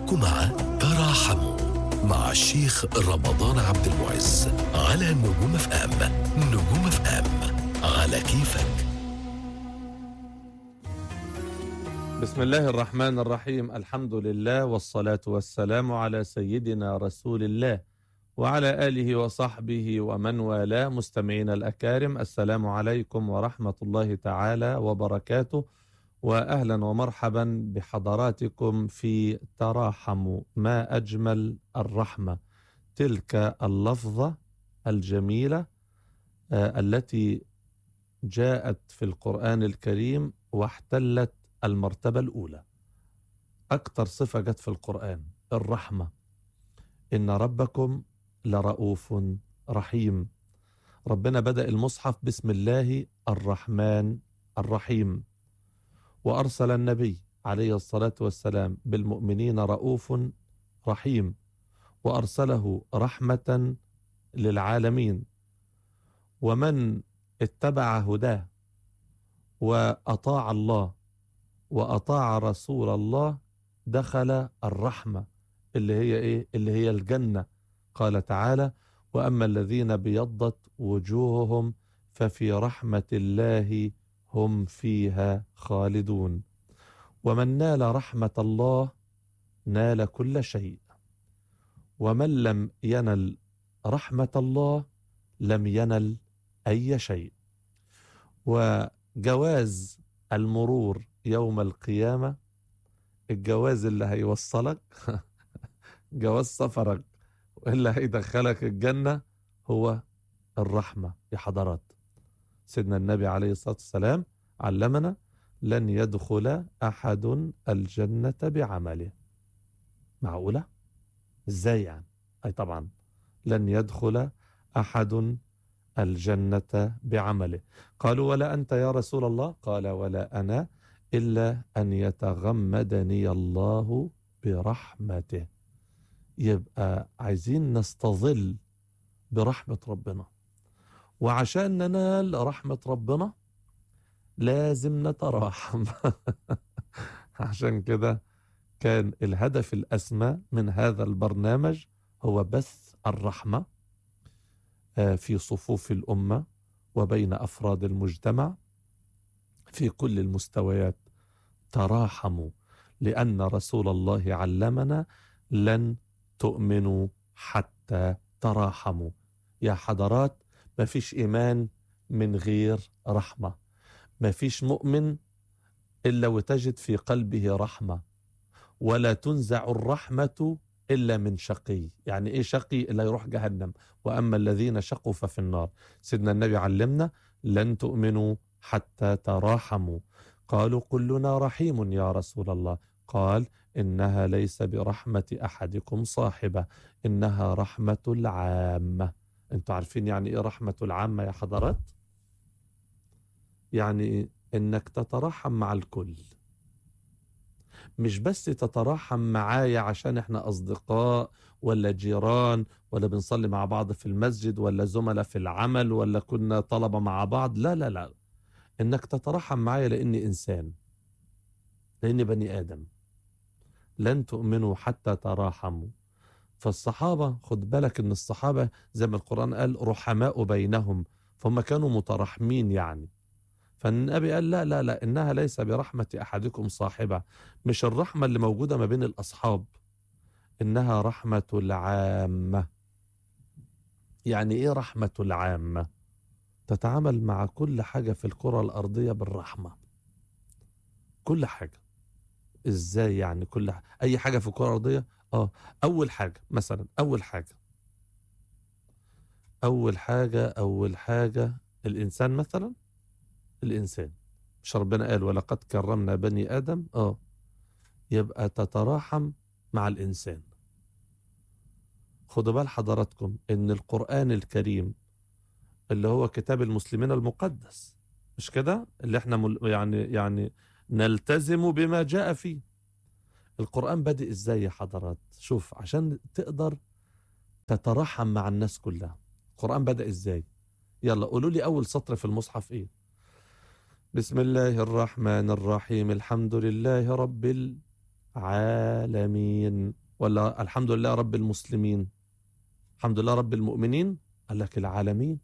معكم مع تراحموا مع الشيخ رمضان عبد المعز على نجوم اف ام نجوم اف ام على كيفك بسم الله الرحمن الرحيم الحمد لله والصلاة والسلام على سيدنا رسول الله وعلى آله وصحبه ومن والاه مستمعين الأكارم السلام عليكم ورحمة الله تعالى وبركاته وأهلا ومرحبا بحضراتكم في تراحموا ما أجمل الرحمة تلك اللفظة الجميلة آه، التي جاءت في القرآن الكريم واحتلت المرتبة الأولى أكثر صفة جت في القرآن الرحمة إن ربكم لرؤوف رحيم ربنا بدأ المصحف بسم الله الرحمن الرحيم وأرسل النبي عليه الصلاة والسلام بالمؤمنين رؤوف رحيم وأرسله رحمة للعالمين ومن اتبع هداه وأطاع الله وأطاع رسول الله دخل الرحمة اللي هي إيه؟ اللي هي الجنة قال تعالى وأما الذين بيضت وجوههم ففي رحمة الله هم فيها خالدون ومن نال رحمة الله نال كل شيء ومن لم ينل رحمة الله لم ينل أي شيء وجواز المرور يوم القيامة الجواز اللي هيوصلك جواز سفرك واللي هيدخلك الجنة هو الرحمة يا حضرات سيدنا النبي عليه الصلاة والسلام علمنا لن يدخل أحد الجنة بعمله معقولة؟ ازاي يعني؟ أي طبعا لن يدخل أحد الجنة بعمله قالوا ولا أنت يا رسول الله قال ولا أنا إلا أن يتغمدني الله برحمته يبقى عايزين نستظل برحمة ربنا وعشان ننال رحمة ربنا لازم نتراحم عشان كده كان الهدف الأسمى من هذا البرنامج هو بث الرحمة آه، في صفوف الأمة وبين أفراد المجتمع في كل المستويات تراحموا لأن رسول الله علمنا لن تؤمنوا حتى تراحموا يا حضرات ما فيش إيمان من غير رحمة ما فيش مؤمن إلا وتجد في قلبه رحمة ولا تنزع الرحمة إلا من شقي يعني إيه شقي إلا يروح جهنم وأما الذين شقوا ففي النار سيدنا النبي علمنا لن تؤمنوا حتى تراحموا قالوا كلنا رحيم يا رسول الله قال إنها ليس برحمة أحدكم صاحبة إنها رحمة العامة انتوا عارفين يعني ايه رحمة العامة يا حضرات يعني انك تتراحم مع الكل مش بس تتراحم معايا عشان احنا اصدقاء ولا جيران ولا بنصلي مع بعض في المسجد ولا زملاء في العمل ولا كنا طلبة مع بعض لا لا لا انك تتراحم معايا لاني انسان لاني بني ادم لن تؤمنوا حتى تراحموا فالصحابة خد بالك ان الصحابة زي ما القرآن قال رحماء بينهم فهم كانوا مترحمين يعني فالنبي قال لا لا لا إنها ليس برحمة أحدكم صاحبة مش الرحمة اللي موجودة ما بين الأصحاب إنها رحمة العامة يعني إيه رحمة العامة تتعامل مع كل حاجة في الكرة الأرضية بالرحمة كل حاجة إزاي يعني كل حاجة أي حاجة في الكرة الأرضية آه أول حاجة مثلا أول حاجة أول حاجة أول حاجة الإنسان مثلا الإنسان مش ربنا قال ولقد كرمنا بني آدم آه يبقى تتراحم مع الإنسان خدوا بال حضراتكم إن القرآن الكريم اللي هو كتاب المسلمين المقدس مش كده اللي احنا مل... يعني يعني نلتزم بما جاء فيه القرآن بادئ ازاي يا حضرات شوف عشان تقدر تترحم مع الناس كلها القرآن بدأ ازاي يلا قولوا لي أول سطر في المصحف ايه بسم الله الرحمن الرحيم الحمد لله رب العالمين ولا الحمد لله رب المسلمين الحمد لله رب المؤمنين قال لك العالمين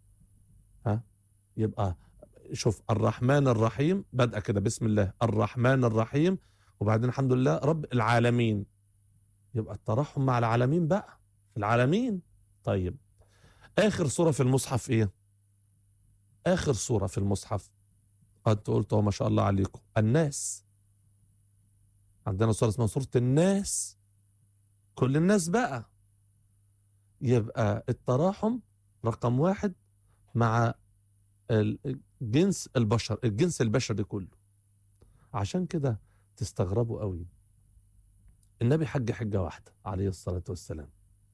ها يبقى شوف الرحمن الرحيم بدأ كده بسم الله الرحمن الرحيم وبعدين الحمد لله رب العالمين يبقى الترحم مع العالمين بقى العالمين طيب آخر سورة في المصحف إيه آخر سورة في المصحف قد قلت ما شاء الله عليكم الناس عندنا سورة اسمها سورة الناس كل الناس بقى يبقى التراحم رقم واحد مع الجنس البشر الجنس البشري كله عشان كده تستغربوا قوي النبي حج حجة واحدة عليه الصلاة والسلام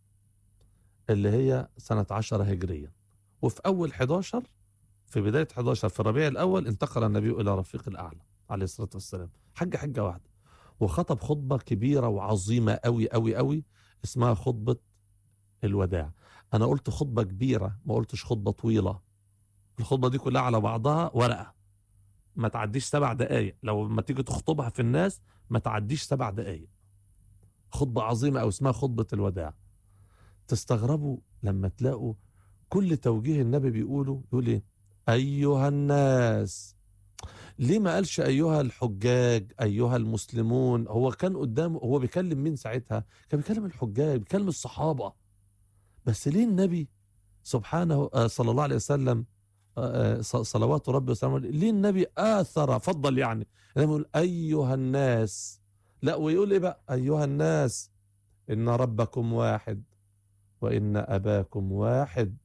اللي هي سنة عشرة هجرية وفي أول 11 في بداية 11 في الربيع الأول انتقل النبي إلى رفيق الأعلى عليه الصلاة والسلام حج حجة واحدة وخطب خطبة كبيرة وعظيمة قوي قوي قوي اسمها خطبة الوداع أنا قلت خطبة كبيرة ما قلتش خطبة طويلة الخطبة دي كلها على بعضها ورقة ما تعديش سبع دقايق لو ما تيجي تخطبها في الناس ما تعديش سبع دقايق خطبة عظيمة أو اسمها خطبة الوداع تستغربوا لما تلاقوا كل توجيه النبي بيقوله يقول ايه أيها الناس ليه ما قالش أيها الحجاج أيها المسلمون هو كان قدامه هو بيكلم مين ساعتها كان بيكلم الحجاج بيكلم الصحابة بس ليه النبي سبحانه آه صلى الله عليه وسلم آه صلوات ربي وسلامه ليه النبي آثر فضل يعني لما يقول أيها الناس لا ويقول ايه بقى أيها الناس إن ربكم واحد وإن أباكم واحد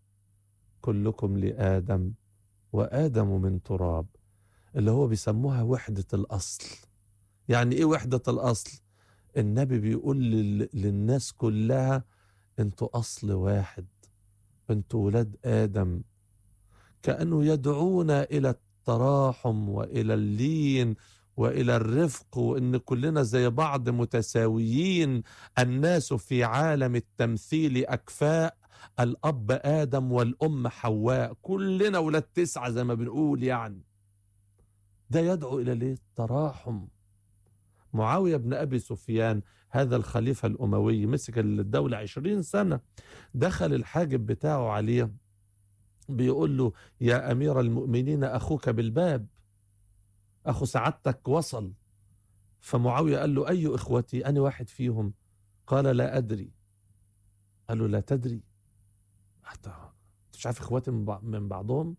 كلكم لآدم وآدم من تراب اللي هو بيسموها وحدة الأصل يعني إيه وحدة الأصل النبي بيقول لل... للناس كلها انتوا أصل واحد انتوا ولاد آدم كأنه يدعونا إلى التراحم وإلى اللين والى الرفق وان كلنا زي بعض متساويين الناس في عالم التمثيل اكفاء الاب ادم والام حواء كلنا ولاد تسعه زي ما بنقول يعني ده يدعو الى ليه التراحم معاوية بن أبي سفيان هذا الخليفة الأموي مسك الدولة عشرين سنة دخل الحاجب بتاعه عليه بيقول له يا أمير المؤمنين أخوك بالباب أخو سعادتك وصل فمعاوية قال له أي إخوتي أنا واحد فيهم قال لا أدري قال له لا تدري حتى مش عارف إخواتي من بعضهم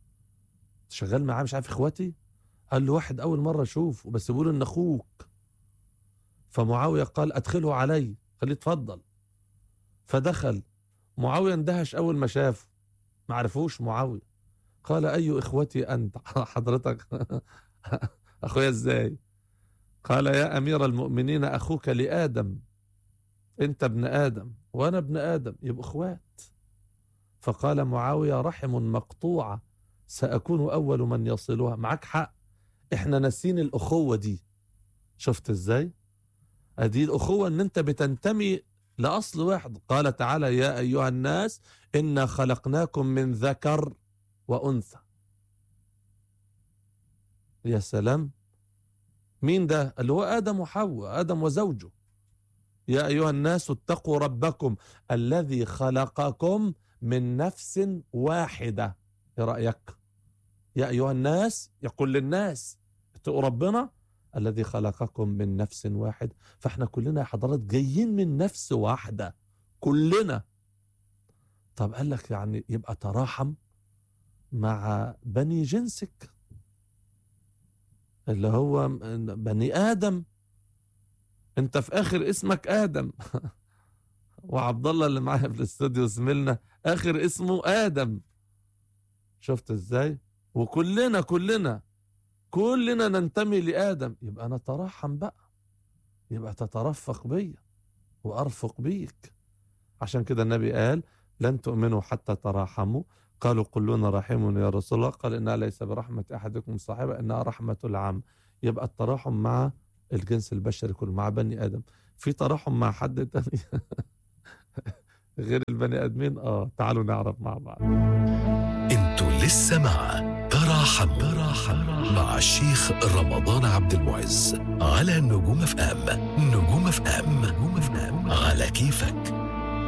شغال معاه مش عارف إخواتي قال له واحد أول مرة أشوف بس بيقول إن أخوك فمعاوية قال أدخله علي خليه يتفضل فدخل معاوية اندهش أول ما شافه ما عرفوش معاوية قال أي إخوتي أنت حضرتك أخويا إزاي قال يا أمير المؤمنين أخوك لآدم أنت ابن آدم وأنا ابن آدم يبقى إخوات فقال معاوية رحم مقطوعة سأكون أول من يصلها معك حق إحنا ناسين الأخوة دي شفت إزاي هذه الأخوة أن أنت بتنتمي لأصل واحد قال تعالى يا أيها الناس إنا خلقناكم من ذكر وأنثى يا سلام مين ده اللي هو آدم وحواء آدم وزوجه يا أيها الناس اتقوا ربكم الذي خلقكم من نفس واحدة ايه رأيك يا أيها الناس يقول للناس اتقوا ربنا الذي خلقكم من نفس واحد فاحنا كلنا يا حضرات جايين من نفس واحدة كلنا طب قال لك يعني يبقى تراحم مع بني جنسك اللي هو بني آدم انت في اخر اسمك آدم وعبد الله اللي معايا في الاستوديو زميلنا اخر اسمه آدم شفت ازاي وكلنا كلنا كلنا ننتمي لآدم يبقى نترحم بقى يبقى تترفق بيا وأرفق بيك عشان كده النبي قال لن تؤمنوا حتى تراحموا قالوا كلنا رحيم يا رسول الله قال إنها ليس برحمة أحدكم صاحبة إنها رحمة العام يبقى التراحم مع الجنس البشري كله مع بني آدم في تراحم مع حد تاني غير البني آدمين آه تعالوا نعرف مع بعض انتوا لسه مع ترى تراحم تراحم مع الشيخ رمضان عبد المعز على نجوم اف ام نجوم اف ام نجوم اف ام على كيفك